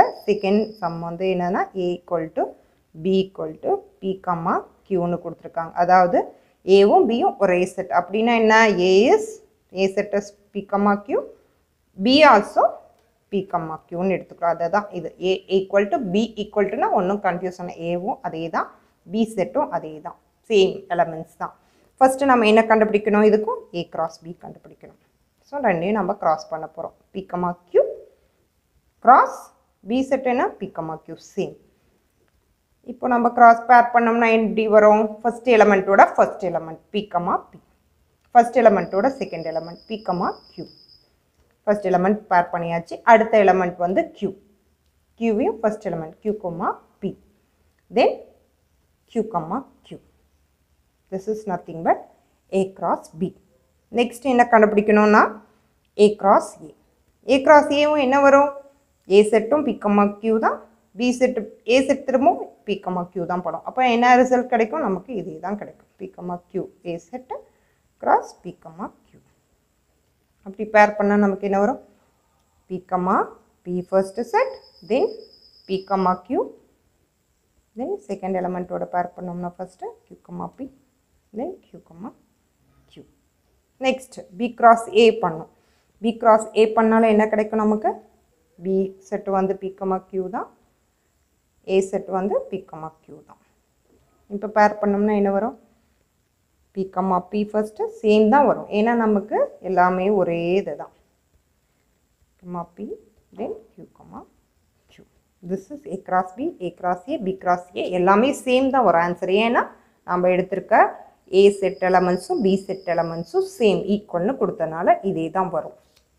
second sum வந்து என்னன்னா A equal to B equal to P comma கியூன்னு கொடுத்துருக்காங்க அதாவது ஏவும் பியும் ஒரே செட் அப்படின்னா என்ன A is A set is P comma Q B also P comma கியூன்னு எடுத்துக்கிறோம் அதை தான் இது A equal to B equal டுனா ஒன்றும் கன்ஃபியூஷன் ஏவும் அதே தான் பி செட்டும் அதே தான் சேம் எலமெண்ட்ஸ் தான் ஃபஸ்ட்டு நம்ம என்ன கண்டுபிடிக்கணும் இதுக்கும் ஏ கிராஸ் பி கண்டுபிடிக்கணும் ஸோ ரெண்டையும் நம்ம கிராஸ் பண்ண போகிறோம் P comma Q cross B set என்ன பி கம்மா கியூ சேம் இப்போ நம்ம கிராஸ் பேர் பண்ணோம்னா எப்படி வரும் ஃபர்ஸ்ட் எலமெண்ட்டோட first element P comma P first எலமெண்ட்டோட second element P comma Q first element pair பண்ணியாச்சு அடுத்த எலமெண்ட் வந்து கியூ கியூவையும் first element Q comma P then Q comma Q this is nothing but A cross B next என்ன கண்டுபிடிக்கணும்னா ஏ cross A A cross ஏவும் என்ன வரும் A செட்டும் பி கம்மா கியூ தான் பி செட்டு ஏ செட் திரும்பவும் பி கம்மா கியூ தான் படும் அப்போ என்ன ரிசல்ட் கிடைக்கும் நமக்கு இதே தான் கிடைக்கும் P comma Q A set cross P comma Q அப்படி பேர் பண்ணால் நமக்கு என்ன வரும் P comma P first set then P comma Q then second எலமெண்ட்டோட பேர் பண்ணோம்னா first Q comma P then Q comma Q next B cross A பண்ணோம் B cross A பண்ணாலும் என்ன கிடைக்கும் நமக்கு பி செட் வந்து பி கம்மா கியூ தான் A set வந்து பி கம்மா கியூ தான் இப்போ பேர் பண்ணோம்னா என்ன வரும் P comma P first same தான் வரும் ஏன்னா நமக்கு எல்லாமே ஒரே இது தான் comma P then Q comma Q this is A cross B A cross A B cross A எல்லாமே சேம் தான் வரும் ஆன்சர் ஏன்னா நம்ம எடுத்திருக்க ஏ செட் எலமெண்ட்ஸும் பி செட் எலமெண்ட்ஸும் சேம் ஈக்குவல்னு கொடுத்தனால இதே தான் வரும்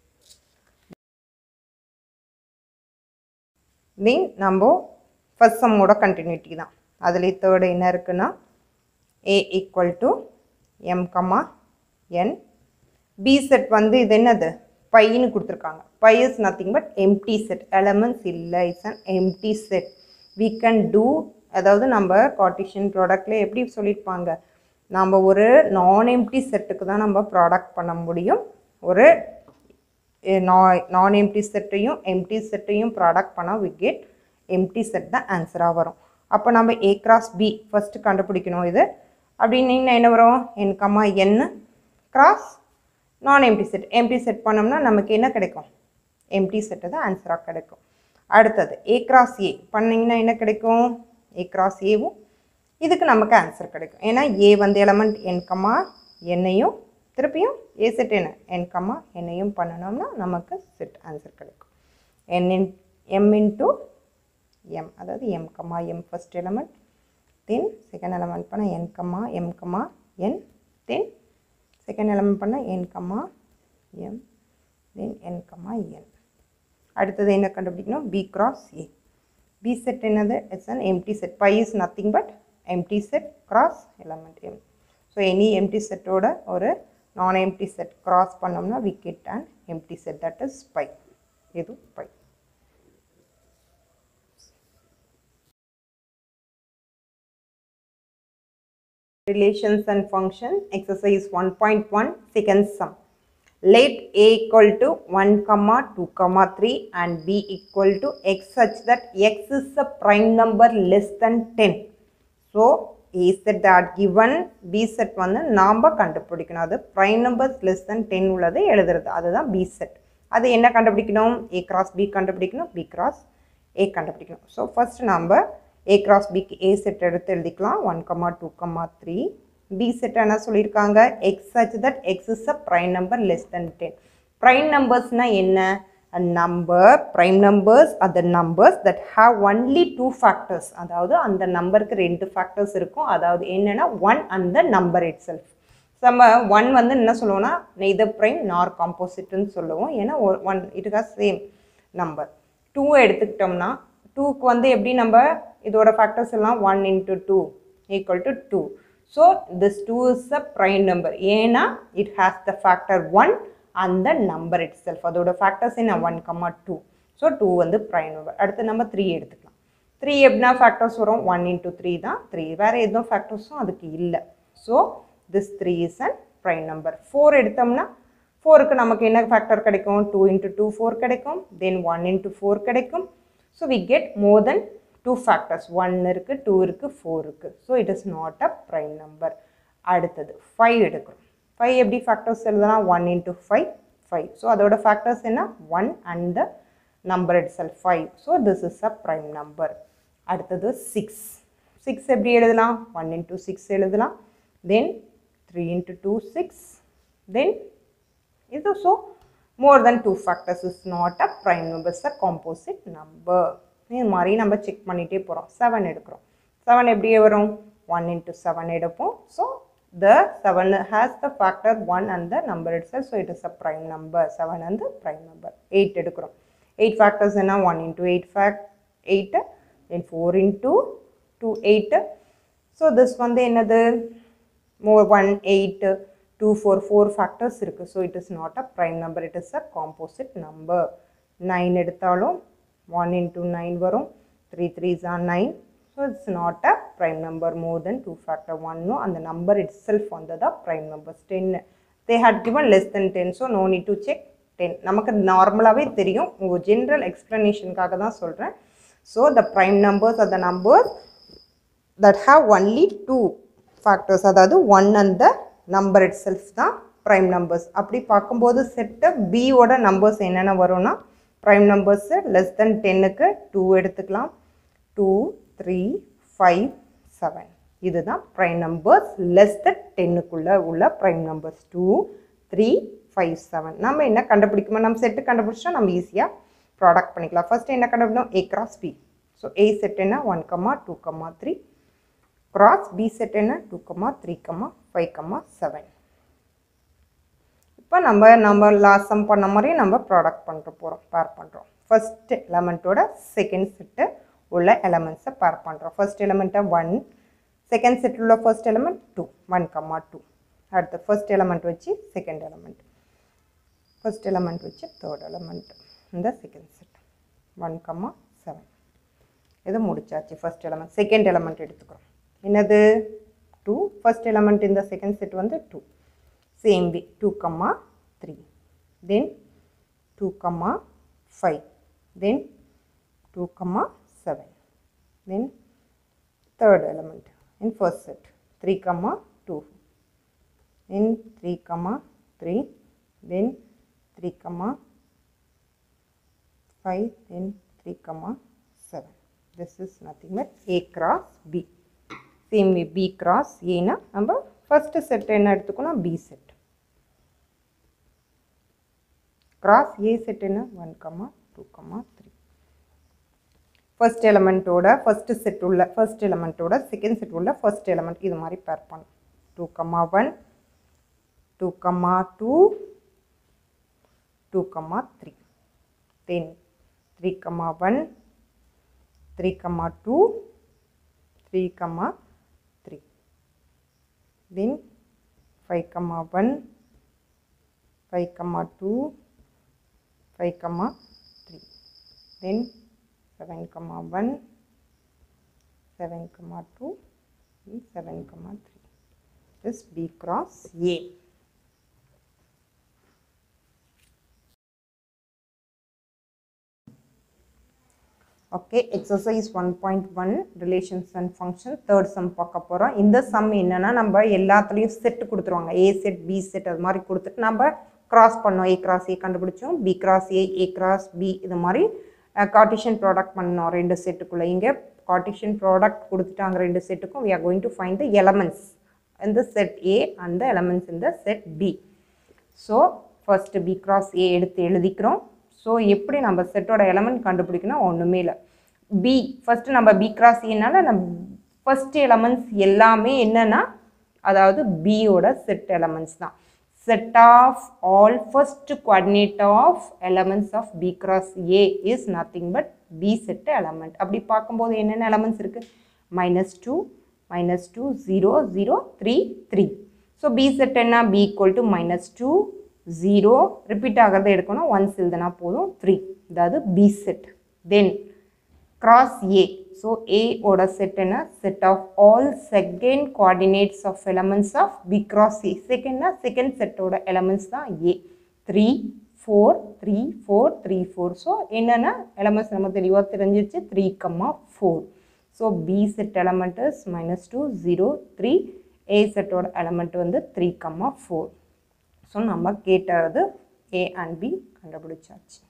தென் நம்ம ஃபஸ்ட் சம்மோட கண்டினியூட்டி தான் அதுலேயே தேர்டு என்ன இருக்குன்னா A equal to M comma N B set வந்து இது என்னது பைன்னு கொடுத்துருக்காங்க phi is nothing but empty set elements இல்லை it's an empty set we can do அதாவது நம்ம கார்டிஷியன் ப்ராடக்ட்ல எப்படி சொல்லியிருப்பாங்க நம்ம ஒரு நான் எம்டி செட்டுக்கு தான் நம்ம ப்ராடக்ட் பண்ண முடியும் ஒரு நான் எம்டி செட்டையும் எம்டி செட்டையும் ப்ராடக்ட் பண்ணால் வி கெட் எம்டி செட் தான் ஆன்சராக வரும் அப்போ நம்ம ஏ கிராஸ் பி ஃபஸ்ட்டு கண்டுபிடிக்கணும் இது அப்படின்னீங்கன்னா என்ன வரும் N comma N cross non empty set empty set பண்ணோம்னா நமக்கு என்ன கிடைக்கும் எம்டி செட்டு தான் ஆன்சராக கிடைக்கும் அடுத்தது ஏ கிராஸ் ஏ பண்ணிங்கன்னா என்ன கிடைக்கும் ஏ கிராஸ் ஏவும் இதுக்கு நமக்கு ஆன்சர் கிடைக்கும் ஏன்னா ஏ வந்து எலமெண்ட் என் கம்மா என்னையும் திருப்பியும் ஏ செட் என்ன என் கம்மா என்னையும் பண்ணனோம்னா நமக்கு செட் ஆன்சர் கிடைக்கும் N in M into M அதாவது M comma M first element then second element பண்ண N comma M comma N then second element பண்ண என் கம்மா எம் தென் என் கம்மா என் அடுத்தது என்ன கண்டுபிடிக்கணும் B cross A B set என்னது it's an empty set phi is nothing but empty set cross element M so any empty செட்டோட ஒரு non empty set cross பண்ணோம்னா we get and empty set that is phi இது phi relations and function exercise 1.1 second sum let a equal to 1 comma 2 comma 3 and b equal to x such that x is a prime number less than 10 so a set that given b set வந்து நாம் கண்டுபிடிக்கணும் அது prime numbers less than 10 உள்ளது எழுதுறது அதுதான் b set அது என்ன கண்டுபிடிக்கணும் a cross b கண்டுபிடிக்கணும் b cross a கண்டுபிடிக்கணும் ஸோ ஃபர்ஸ்ட் நம்ம ஏ கிராஸ் பிக்கு ஏ செட் எடுத்து எழுதிக்கலாம் one comma two comma three B set என்ன சொல்லியிருக்காங்க X such that X is a prime number less than ten prime நம்பர்ஸ்னால் என்ன a number prime numbers are the numbers that have only two factors அதாவது அந்த நம்பருக்கு ரெண்டு factors இருக்கும் அதாவது என்னென்னா ஒன் அந்த நம்பர் இட் செல்ஃப் நம்ம ஒன் வந்து என்ன சொல்லுவோம்னா நெய்தர் ப்ரைம் நார் காம்போசிட்னு சொல்லுவோம் ஏன்னா one it has same number two எடுத்துக்கிட்டோம்னா டூக்கு வந்து எப்படி நம்ம இதோட ஃபேக்டர்ஸ் எல்லாம் one into two equal to two so this two is a prime number ஏன்னா it has the factor one அந்த நம்பர் இட் செல்ஃப் அதோட ஃபேக்டர்ஸ் என்ன one comma two so two வந்து ப்ரைம் நம்பர் அடுத்து நம்ம த்ரீ எடுத்துக்கலாம் three எப்படின்னா factors வரும் ஒன் இன்ட்டு த்ரீ தான் த்ரீ வேறு எதுவும் ஃபேக்டர்ஸும் அதுக்கு இல்லை so this three is and prime number four எடுத்தோம்னா ஃபோருக்கு நமக்கு என்ன ஃபேக்டர் கிடைக்கும் டூ இன்ட்டு டூ ஃபோர் கிடைக்கும் தென் ஒன் இன்ட்டு ஃபோர் கிடைக்கும் so we get more than two factors one இருக்குது டூ இருக்குது ஃபோர் இருக்குது so it is not a prime number அடுத்தது ஃபைவ் எடுக்கிறோம் ஃபைவ் எப்படி ஃபேக்டர்ஸ் எழுதலாம் one into five five so அதோட ஃபேக்டர்ஸ் என்ன one and the number itself five so this is a prime number அடுத்தது six six எப்படி எழுதலாம் one into six எழுதலாம் then three into two six then இது so more than two factors is not a prime number is a composite number இது மாதிரி நம்ம check பண்ணிகிட்டே போகிறோம் செவன் எடுக்கிறோம் செவன் எப்படி வரும் ஒன் இன்ட்டு செவன் எடுப்போம் so the 7 has the factor 1 and the number itself so it is a prime number 7 and the prime number 8 எடுக்கிறோம் 8 factors என்ன 1 into 8 fact 8 then 4 into 2 8 so this வந்து என்னது more 1 8 2 4 4 factors இருக்கு so it is not a prime number it is a composite number 9 எடுத்தாலும் 1 into 9 வரும் 3 3s are 9 so it's not a prime number more than 2 factor 1 no and the number itself on the, the prime numbers 10 they had given less than 10 so no need to check 10 நமக்கு நார்மலாகவே தெரியும் உங்கள் general எக்ஸ்ப்ளனேஷனுக்காக தான் சொல்கிறேன் so the prime numbers are the numbers that have only two factors அதாவது one and the number itself தான் prime numbers அப்படி பார்க்கும்போது செட்டு பியோட நம்பர்ஸ் என்னென்ன வரும்னா ப்ரைம் நம்பர்ஸு லெஸ் தென் டென்னுக்கு டூ எடுத்துக்கலாம் டூ த்ரீ ஃபைவ் செவன் இதுதான் ப்ரைம் நம்பர்ஸ் லெஸ் தென் டென்னுக்குள்ளே உள்ள prime numbers two three five seven நம்ம என்ன கண்டுபிடிக்குமோ நம்ம செட்டு கண்டுபிடிச்சா நம்ம ஈஸியாக ப்ராடக்ட் பண்ணிக்கலாம் ஃபர்ஸ்ட் என்ன கண்டுபிடிக்கணும் A cross B so A set என்ன one comma two comma three cross B set என்ன two comma three comma five comma seven இப்போ நம்ம நம்ம லாஸ்ட் சம் பண்ண மாதிரி நம்ம ப்ராடக்ட் பண்ணுற போகிறோம் பேர் பண்ணுறோம் ஃபர்ஸ்ட் எலமெண்ட்டோட செகண்ட் செட்டு உள்ள எலமெண்ட்ஸை பேர் பண்ணுறோம் ஃபர்ஸ்ட் எலமெண்ட்டை ஒன் செகண்ட் செட்டில் உள்ள first element two one comma two அடுத்து ஃபர்ஸ்ட் எலமெண்ட் வச்சு செகண்ட் எலமெண்ட் ஃபர்ஸ்ட் எலமெண்ட் வச்சு தேர்ட் எலமெண்ட் இந்த second set one comma seven இது முடிச்சாச்சு ஃபர்ஸ்ட் எலமெண்ட் செகண்ட் எலமெண்ட் எடுத்துக்கிறோம் என்னது டூ ஃபர்ஸ்ட் எலமெண்ட் இந்த செகண்ட் செட் வந்து two same way two comma three then two comma five then two comma seven then third element in first set 3 comma 2 then 3 comma 3 then 3 comma 5 then 3 comma 7 this is nothing but a cross b same way b cross a னா நம்ம first set என்ன எடுத்துக்கணும் b set cross a set என்ன 1 comma 2 comma 3 first எலமெண்ட்டோட first set உள்ள first எலமெண்ட்டோட second set உள்ள first element இது மாதிரி பேர் பண்ணும் two comma one two comma two two comma three then three comma one three comma two three comma three then five comma one five comma two five comma three then 7 comma 1 7 comma 2 and 7 comma 3 this b cross a okay exercise one point one relations and function third sum பார்க்க போகிறோம் இந்த some என்னென்னா நம்ம எல்லாத்துலேயும் set கொடுத்துருவாங்க ஏ set B set அது மாதிரி கொடுத்துட்டு நம்ம கிராஸ் பண்ணோம் ஏ கிராஸ் ஏ கண்டுபிடிச்சோம் B cross A A cross B இது மாதிரி கார்டிஷியன் ப்ராடக்ட் பண்ணோம் ரெண்டு செட்டுக்குள்ளே இங்கே கார்டிஷியன் ப்ராடக்ட் கொடுத்துட்டாங்க ரெண்டு செட்டுக்கும் we are going to find the elements in the set A and the elements in the set B so first B cross A எடுத்து எழுதிக்கிறோம் ஸோ எப்படி நம்ம செட்டோட எலமெண்ட் கண்டுபிடிக்கணும் ஒன்றுமே இல்லை பி ஃபஸ்ட்டு நம்ம பி கிராஸ் ஏனால நம்ம ஃபஸ்ட் எலமெண்ட்ஸ் எல்லாமே என்னென்னா அதாவது பியோட செட் எலமெண்ட்ஸ் தான் set of all first coordinate of elements of b cross a is nothing but b set element அப்படி பார்க்கும்போது என்னென்ன elements இருக்கு minus 2 minus 2 0 0 3 3 so b set என்ன b equal to minus 2 0 repeat ஆகிறத எடுக்கணும் ஒன்ஸ் எழுதுனா போதும் 3 அதாவது b set then cross a so a ஓட set என்ன set of all second coordinates of elements of b cross a second னா second set ஓட elements தான் a 3 four three four three four so என்னென்னா elements நம்ம தெளிவாக தெரிஞ்சிச்சு three comma four so B set element is minus two zero three A செட்டோட எலமெண்ட் வந்து த்ரீ கம்மா ஃபோர் ஸோ நம்ம கேட்டது ஏ அண்ட் பி கண்டுபிடிச்சாச்சு